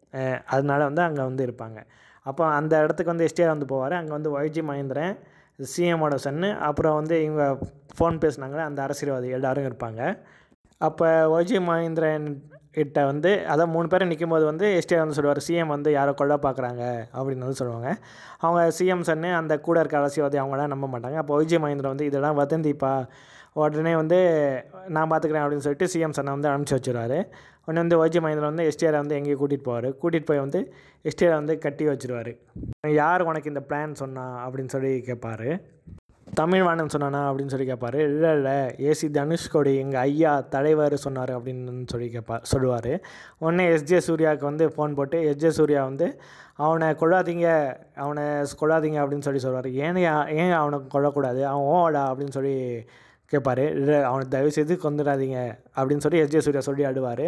அதனால வந்து அங்கே வந்து இருப்பாங்க அப்போ அந்த இடத்துக்கு வந்து எஸ்டிஆர் வந்து போவார் அங்கே வந்து ஒய்ஜி மகேந்திரன் சிஎம்மோட சன்னு அப்புறம் வந்து இவங்க ஃபோன் பேசுனாங்களே அந்த அரசியல்வாதி எல்லாரும் இருப்பாங்க அப்போ ஒய்ஜி மகேந்திரன் கிட்ட வந்து அதான் மூணு பேரும் நிற்கும்போது வந்து எஸ்டிஆர் வந்து சொல்லுவார் சிஎம் வந்து யாரோ கொல்ல பார்க்குறாங்க அப்படின்னு வந்து சொல்லுவாங்க அவங்க சிஎம் சன்னு அந்த கூட இருக்க அரசியல்வாதி அவங்களாம் நம்ப மாட்டாங்க அப்போ ஒய்ஜி மகேந்திரன் வந்து இதெல்லாம் வதந்திப்பா உடனே வந்து நான் பார்த்துக்கிறேன் அப்படின்னு சொல்லிட்டு சிஎம் சன்னை வந்து அனுப்பிச்சி வச்சிருவாரு உடனே வந்து ஒய்ஜி மகேந்திரன் வந்து எஸ்டிஆரை வந்து எங்கேயும் கூட்டிகிட்டு போவார் கூட்டிகிட்டு போய் வந்து எஸ்டிஆரை வந்து கட்டி வச்சிருவாரு யார் உனக்கு இந்த பிளான் சொன்னா அப்படின்னு சொல்லி கேட்பாரு தமிழ்வாணன் சொன்னானா அப்படின்னு சொல்லி கேட்பாரு இல்லை இல்லை ஏசி தனுஷ்கோடி எங்கள் ஐயா தலைவர் சொன்னார் அப்படின்னு சொல்லி கேட்பா சொல்லுவார் உடனே எஸ்ஜே சூர்யாவுக்கு வந்து ஃபோன் போட்டு எஸ்ஜே சூர்யா வந்து அவனை கொள்ளாதீங்க அவனை கொள்ளாதீங்க அப்படின்னு சொல்லி சொல்லுவார் ஏன் ஏன் அவனை கொல்லக்கூடாது அவன் ஓடா அப்படின்னு சொல்லி கேட்பாரு இல்லை அவனை தயவு செய்து கொண்டுடாதீங்க அப்படின்னு சொல்லி எஸ்ஜே சூர்யா சொல்லி ஆடுவார்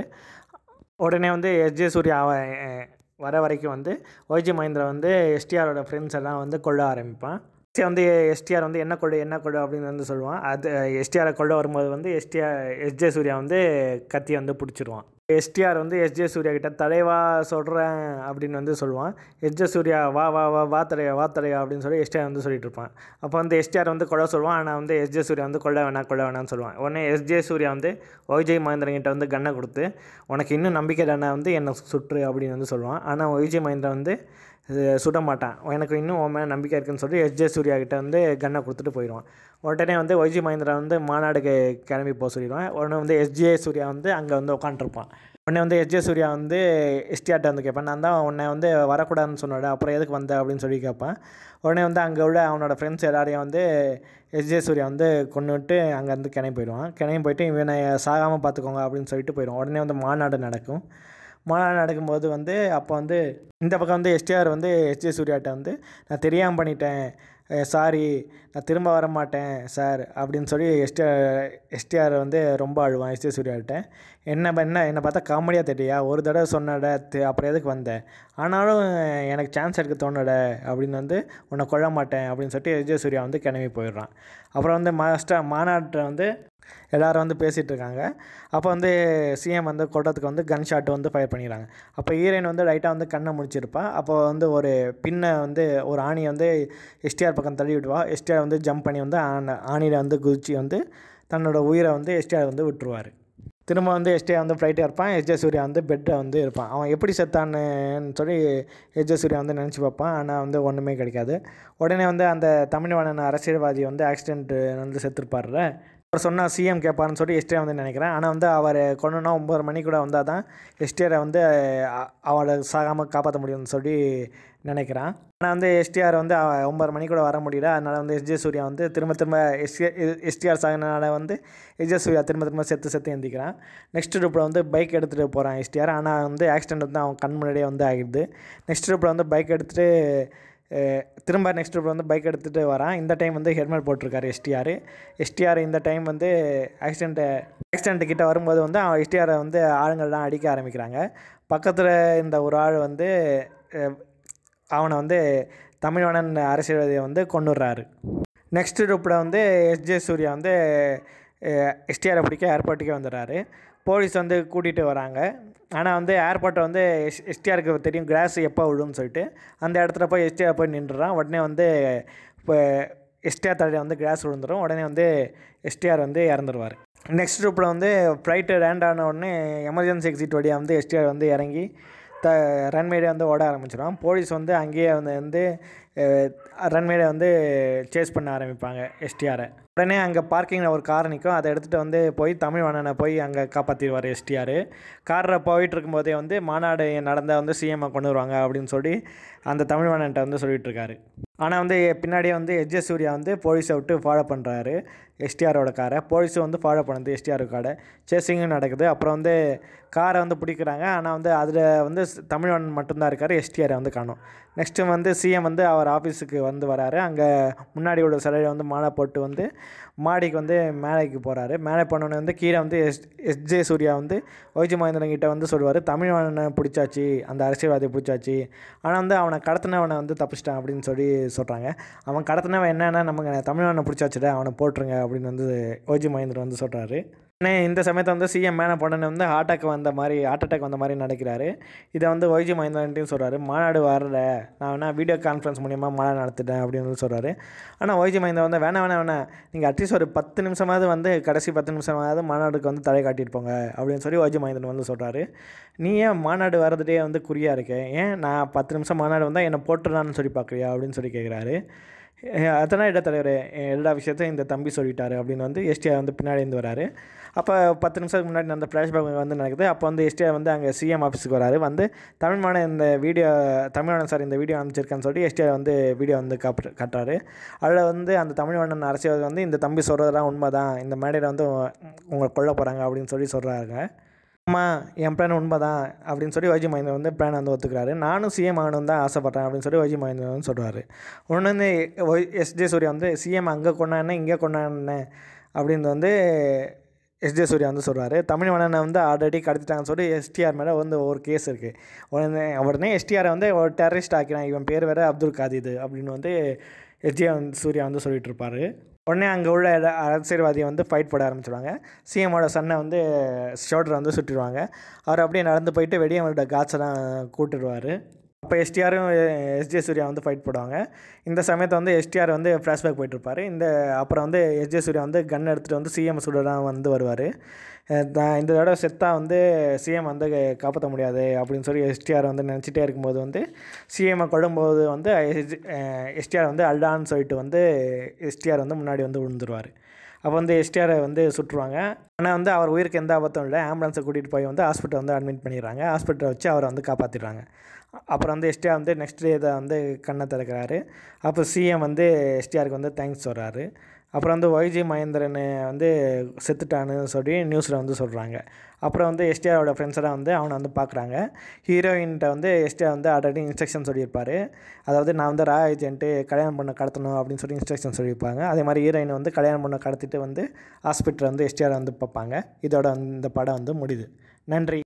உடனே வந்து எஸ்ஜே சூர்யா அவன் அஹ், வர வரைக்கும் வந்து ஒய்ஜி மகேந்திரா வந்து எஸ்டிஆரோட ஃப்ரெண்ட்ஸ் எல்லாம் வந்து கொள்ள ஆரம்பிப்பான் Next வந்து எஸ்டிஆர் வந்து என்ன கொடு என்ன கொடு அப்படின்னு வந்து சொல்லுவான் அது எஸ்டிஆரை கொள்ள வரும்போது வந்து எஸ்டிஆர் எஸ்ஜே சூர்யா வந்து கத்தியை வந்து பிடிச்சிருவான் எஸ்டிஆர் வந்து எஸ்ஜே சூர்யா கிட்ட தலைவா சொல்கிறேன் அப்படின்னு வந்து சொல்லுவான் எஸ்ஜே சூர்யா வா வா வா வா தலையா வா தலையா அப்படின்னு சொல்லி எஸ்டிஆர் வந்து சொல்லிட்டு இருப்பான் அப்போ வந்து எஸ்டிஆர் வந்து கொள்ள சொல்லுவான் ஆனால் வந்து எஸ்ஜே சூர்யா வந்து கொள்ள வேணாம் கொள்ள வேணாம்னு சொல்லுவான் உடனே எஸ்ஜே சூர்யா வந்து ஒய்ஜய் மகேந்திரன் கிட்ட வந்து கன்னை கொடுத்து உனக்கு இன்னும் நம்பிக்கை தானே வந்து என்னை சுற்று அப்படின்னு வந்து சொல்லுவான் ஆனால் ஒய்ஜய் மகேந்திரன் வந்து இது சுட மாட்டான் எனக்கு இன்னும் உன் மேலே நம்பிக்கை இருக்குன்னு சொல்லி எஸ்ஜே சூர்யா கிட்ட வந்து கன்னை கொடுத்துட்டு போயிடுவான் உடனே வந்து ஒய்ஜி மகேந்திரா வந்து மாநாடுக்கு கிளம்பி போக சொல்லிடுவான் உடனே வந்து எஸ்ஜே சூர்யா வந்து அங்கே வந்து உட்காந்துருப்பான் உடனே வந்து எஸ்ஜே சூர்யா வந்து எஸ்டிஆர்ட்ட வந்து கேட்பான் நான் தான் உன்னை வந்து வரக்கூடாதுன்னு சொன்னோட அப்புறம் எதுக்கு வந்த அப்படின்னு சொல்லி கேட்பான் உடனே வந்து அங்கே உள்ள அவனோட ஃப்ரெண்ட்ஸ் எல்லாரையும் வந்து எஸ்ஜே சூர்யா வந்து கொண்டு விட்டு அங்கேருந்து கிளம்பி போயிடுவான் கிளம்பி போயிட்டு இவனை சாகாமல் பார்த்துக்கோங்க அப்படின்னு சொல்லிட்டு போயிடுவான் உடனே வந்து மாநாடு நடக்கும் மாநாடு நடக்கும்போது வந்து அப்போ வந்து இந்த பக்கம் வந்து எஸ்டிஆர் வந்து எஸ்ஜே சூர்யாட்ட வந்து நான் தெரியாமல் பண்ணிட்டேன் சாரி நான் திரும்ப வர மாட்டேன் சார் அப்படின்னு சொல்லி எஸ்டிஆர் எஸ்டிஆர் வந்து ரொம்ப அழுவான் எஸ்ஜே சூர்யாட்ட என்ன பண்ண என்னை பார்த்தா காமெடியாக தெரியா ஒரு தடவை சொன்னட தெ- அப்புறம் எதுக்கு வந்தேன் ஆனாலும் எனக்கு சான்ஸ் எடுக்க தோணட அப்படின்னு வந்து உன்னை கொல்ல மாட்டேன் அப்படின்னு சொல்லிட்டு எஸ்ஜே சூர்யா வந்து கிளம்பி போயிடுறான் அப்புறம் வந்து மாஸ்டர் மாநாட்டில் வந்து எல்லாரும் வந்து பேசிகிட்டு இருக்காங்க அப்போ வந்து சிஎம் வந்து கொள்றதுக்கு வந்து கன் ஷாட் வந்து ஃபயர் பண்ணிடுறாங்க அப்போ ஹீரோயின் வந்து லைட்டாக வந்து கண்ணை முடிச்சிருப்பா அப்போ வந்து ஒரு பின்னை வந்து ஒரு ஆணியை வந்து எஸ்டிஆர் பக்கம் தள்ளி விடுவா எஸ்டிஆர் வந்து ஜம்ப் பண்ணி வந்து ஆன ஆணியில் வந்து குதிச்சு வந்து தன்னோட உயிரை வந்து எஸ்டிஆர் வந்து விட்டுருவார் திரும்ப வந்து எஸ்டிஆர் வந்து ஃப்ளைட்டாக இருப்பான் எஸ்ஜே சூர்யா வந்து பெட்டில் வந்து இருப்பான் அவன் எப்படி செத்தான்னு சொல்லி எஸ்ஜே சூர்யா வந்து நினச்சி பார்ப்பான் ஆனால் வந்து ஒன்றுமே கிடைக்காது உடனே வந்து அந்த தமிழ்வாணன் அரசியல்வாதி வந்து ஆக்சிடென்ட் வந்து செத்துருப்பார்ல அவர் சொன்னால் சிஎம் கேட்பாருன்னு சொல்லி எஸ்டிஆர் வந்து நினைக்கிறேன் ஆனால் வந்து அவர் கொண்டுனா ஒம்பது மணி கூட வந்தால் தான் எஸ்டிஆரை வந்து அ- அவரை சாகாமல் காப்பாற்ற முடியும்னு சொல்லி நினைக்கிறான் ஆனால் வந்து எஸ்டிஆர் வந்து அவ- ஒம்பது மணி கூட வர முடியல அதனால் வந்து எஸ்ஜே சூர்யா வந்து திரும்ப திரும்ப எஸ்டி எஸ்டிஆர் சாகினால வந்து எஸ்ஜே சூர்யா திரும்ப திரும்ப செத்து செத்து எந்திக்கிறான் நெக்ஸ்ட் ரூப்பில் வந்து பைக் எடுத்துகிட்டு போகிறான் எஸ்டிஆர் ஆனால் வந்து ஆக்சிடென்ட் வந்து அவன் கண் முன்னாடியே வந்து ஆகிடுது நெக்ஸ்ட் ரூப்பில் வந்து பைக் எடுத்துகிட்டு அஹ், திரும்ப நெக்ஸ்ட் ரூப்பில் வந்து பைக் எடுத்துகிட்டு வரான் இந்த டைம் வந்து ஹெல்மெட் போட்டிருக்காரு எஸ்டிஆர் எஸ்டிஆர் இந்த டைம் வந்து ஆக்சிடென்ட்டு ஆக்சிடென்ட் கிட்ட வரும்போது வந்து அவன் எஸ்டிஆரை வந்து ஆளுங்கள்லாம் அடிக்க ஆரம்பிக்கிறாங்க பக்கத்தில் இந்த ஒரு ஆள் வந்து அஹ், அவனை வந்து தமிழ்வாணன் அரசியல்வாதியை வந்து கொண்டுடுறாரு நெக்ஸ்ட் ரூப்பில் வந்து எஸ்ஜே சூர்யா வந்து எஸ்டிஆரை பிடிக்க ஏர்போர்ட்டுக்கே வந்துடுறாரு போலீஸ் வந்து கூட்டிகிட்டு வராங்க ஆனால் வந்து ஏர்போர்ட்டை வந்து எஸ் எஸ்டிஆருக்கு தெரியும் கிளாஸ் எப்போ விழும்னு சொல்லிட்டு அந்த இடத்துல போய் எஸ்டிஆர் போய் நின்றுறான் உடனே வந்து இப்போ எஸ்டிஆர் தலையில் வந்து கிளாஸ் விழுந்துடும் உடனே வந்து எஸ்டிஆர் வந்து இறந்துருவார் நெக்ஸ்ட் ட்ரிப்பில் வந்து ஃப்ளைட்டு லேண்ட் ஆன உடனே எமர்ஜென்சி எக்ஸிட் வழியாக வந்து எஸ்டிஆர் வந்து இறங்கி த ரன்மேடே வந்து ஓட ஆரம்பிச்சிடும் போலீஸ் வந்து அங்கேயே வந்து வந்து ரன்மேடை வந்து சேஸ் பண்ண ஆரம்பிப்பாங்க எஸ்டிஆரை உடனே அங்கே பார்க்கிங்கில் ஒரு கார் நிற்கும் அதை எடுத்துகிட்டு வந்து போய் தமிழ்வாணனை போய் அங்கே காப்பாற்றிடுவார் எஸ்டிஆர் காரில் போயிட்டு இருக்கும்போதே வந்து மாநாடு நடந்தால் வந்து சிஎம்ஐ கொண்டு வருவாங்க அப்படின்னு சொல்லி அந்த தமிழ்வாணன்ட்ட வந்து சொல்லிட்டு இருக்காரு ஆனால் வந்து பின்னாடியே வந்து எஜ்ஜே சூர்யா வந்து போலீஸை விட்டு ஃபாலோ பண்ணுறாரு எஸ்டிஆரோட காரை போலீஸும் வந்து ஃபாலோ பண்ணுது எஸ்டிஆர் காரை சேசிங்கும் நடக்குது அப்புறம் வந்து காரை வந்து பிடிக்கிறாங்க ஆனால் வந்து அதில் வந்து தமிழ்வாணன் மட்டும்தான் இருக்கார் எஸ்டிஆரை வந்து காணும் நெக்ஸ்ட்டு வந்து சிஎம் வந்து அவர் ஆஃபீஸுக்கு வந்து வராரு அங்கே முன்னாடி உள்ள சிலையில் வந்து மாலை போட்டு வந்து மாடிக்கு வந்து மேலைக்கு போகிறாரு மேலே போனோடனே வந்து கீழே வந்து எஸ் எஸ்ஜே சூர்யா வந்து ஒய்ஜி மகேந்திரன் கிட்ட வந்து சொல்லுவார் தமிழ்வாணனை பிடிச்சாச்சு அந்த அரசியல்வாதியை பிடிச்சாச்சு ஆனால் வந்து அவனை கடத்தினவனை வந்து தப்பிச்சிட்டான் அப்படின்னு சொல்லி சொல்கிறாங்க அவன் கடத்தினவன் என்னன்னா நமக்கு தமிழ்வாணனை பிடிச்சாச்சுட அவனை போட்டுருங்க அப்படின்னு வந்து ஒய்ஜி மகேந்திரன் வந்து சொல்கிறாரு உடனே இந்த சமயத்தை வந்து சிஎம் மேலே போனோன்னு வந்து ஹார்ட் அட்டாக் வந்த மாதிரி ஹார்ட் அட்டாக் வந்த மாதிரி நினைக்கிறாரு இதை வந்து ஒய்ஜி மகேந்திரன்ட்டையும் சொல்கிறாரு மாநாடு வரல நான் வேணா வீடியோ கான்ஃபரன்ஸ் மூலியமாக மாநாடு நடத்திட்டேன் அப்படின்னு வந்து சொல்கிறாரு ஆனால் ஒய்ஜி மகேந்திரன் வந்து வேணாம் வேணாம் வேணாம் நீங்கள் அட்லீஸ்ட் ஒரு பத்து நிமிஷமாவது வந்து கடைசி பத்து நிமிஷமாவது மாநாடுக்கு வந்து தலை காட்டிட்டு போங்க அப்படின்னு சொல்லி ஒய்ஜி மகேந்திரன் வந்து சொல்கிறாரு நீ ஏன் மாநாடு வரதுட்டே வந்து குறியாக இருக்க ஏன் நான் பத்து நிமிஷம் மாநாடு வந்தால் என்னை போட்டுறான்னு சொல்லி பார்க்குறியா அப்படின்னு சொல்லி கேட்குறாரு அதெல்லாம் இடத்தலைவர் எல்லா விஷயத்தையும் இந்த தம்பி சொல்லிட்டாரு அப்படின்னு வந்து எஸ்டிஆர் வந்து பின்னாடி இருந்து வராரு அப்போ பத்து நிமிஷத்துக்கு முன்னாடி அந்த ஃப்ளாஷ்பேக் வந்து நடக்குது அப்போ வந்து எஸ்டிஆர் வந்து அங்கே சிஎம் ஆஃபீஸுக்கு வராரு வந்து தமிழ்மான இந்த வீடியோ தமிழ்வாணன் சார் இந்த வீடியோ அனுப்பிச்சிருக்கேன்னு சொல்லி எஸ்டிஆர் வந்து வீடியோ வந்து காப்பு காட்டுறாரு அதில் வந்து அந்த தமிழ்வாணன் அரசியல் வந்து இந்த தம்பி சொல்கிறதெல்லாம் உண்மை தான் இந்த மேடையில் வந்து உங்களை கொல்ல போகிறாங்க அப்படின்னு சொல்லி சொல்கிறாங்க ஆமாம் என் பிளான் உண்மை தான் அப்படின்னு சொல்லி வைஜி மகேந்திரன் வந்து பிளான் வந்து ஒத்துக்கிறாரு நானும் சிஎம் ஆகணும் தான் ஆசைப்பட்றேன் அப்படின்னு சொல்லி வைஜி மகேந்திரன் வந்து சொல்கிறாரு ஒன்று வந்து எஸ்ஜே சூர்யா வந்து சிஎம் அங்கே கொண்டாடினேன் இங்கே கொண்டாடினேன் அப்படின்னு வந்து எஸ்ஜே சூர்யா வந்து சொல்கிறாரு தமிழ்வாணனை வந்து ஆல்ரெடி கடத்திட்டாங்கன்னு சொல்லி எஸ்டிஆர் மேலே வந்து ஒரு கேஸ் இருக்குது உடனே உடனே எஸ்டிஆரை வந்து ஒரு டெரரிஸ்ட் ஆக்கினான் இவன் பேர் வேறு அப்துல் காதிது அப்படின்னு வந்து எஸ்ஜே வந்து சூர்யா வந்து சொல்லிட்டு இருப்பாரு உடனே அங்கே உள்ள எட- அரசியல்வாதியை வந்து ஃபைட் போட ஆரம்பிச்சிடுவாங்க சிஎம்மோட சன்னை வந்து ஷோல்டரை வந்து சுட்டிடுவாங்க அவர் அப்படியே நடந்து போயிட்டு வெடியை அவரோட காட்செல்லாம் கூட்டுடுவார் அப்போ எஸ்டிஆரும் எஸ்ஜே சூர்யா வந்து ஃபைட் போடுவாங்க இந்த சமயத்தை வந்து எஸ்டிஆர் வந்து ஃப்ளாஷ்பேக் போயிட்டுருப்பாரு இந்த அப்புறம் வந்து எஸ்ஜே சூர்யா வந்து கன் எடுத்துகிட்டு வந்து சிஎம் சுடலாம் வந்து வருவார் இந்த தடவை செத்தா வந்து சிஎம் வந்து காப்பாற்ற முடியாது அப்படின்னு சொல்லி எஸ்டிஆர் வந்து நினச்சிட்டே இருக்கும்போது வந்து சிஎம்மை கொள்ளும்போது வந்து எஸ்டிஆர் வந்து அல்டான்னு சொல்லிட்டு வந்து எஸ்டிஆர் வந்து முன்னாடி வந்து விழுந்துருவார் அப்போ வந்து எஸ்டிஆரை வந்து சுட்டுருவாங்க ஆனால் வந்து அவர் உயிருக்கு எந்த ஆபத்தும் இல்லை ஆம்புலன்ஸை கூட்டிகிட்டு போய் வந்து ஹாஸ்பிட்டல் வந்து அட்மிட் பண்ணிடுறாங்க ஹாஸ்பிட்டலை வச்சு அவரை வந்து காப்பாற்றிடுறாங்க அப்புறம் வந்து எஸ்டிஆர் வந்து நெக்ஸ்ட் டே இதை வந்து கண்ணை திறக்கிறாரு அப்போ சிஎம் வந்து எஸ்டிஆருக்கு வந்து தேங்க்ஸ் சொல்கிறாரு அப்புறம் வந்து ஒய்ஜி மகேந்திரன் வந்து செத்துட்டான்னு சொல்லி நியூஸில் வந்து சொல்கிறாங்க அப்புறம் வந்து எஸ்டிஆரோட ஃப்ரெண்ட்ஸெல்லாம் வந்து அவனை வந்து பார்க்குறாங்க ஹீரோயின்கிட்ட வந்து எஸ்டிஆர் வந்து ஆல்ரெடி இன்ஸ்ட்ரக்ஷன் சொல்லியிருப்பார் அதாவது நான் வந்து ரா ஏஜென்ட்டு கல்யாணம் பண்ண கடத்தணும் அப்படின்னு சொல்லி இன்ஸ்ட்ரக்ஷன் சொல்லியிருப்பாங்க அதே மாதிரி ஹீரோயின் வந்து கல்யாணம் பண்ண கடத்திட்டு வந்து ஹாஸ்பிட்டலில் வந்து எஸ்டிஆர் வந்து பார்ப்பாங்க இதோட இந்த படம் வந்து முடியுது நன்றி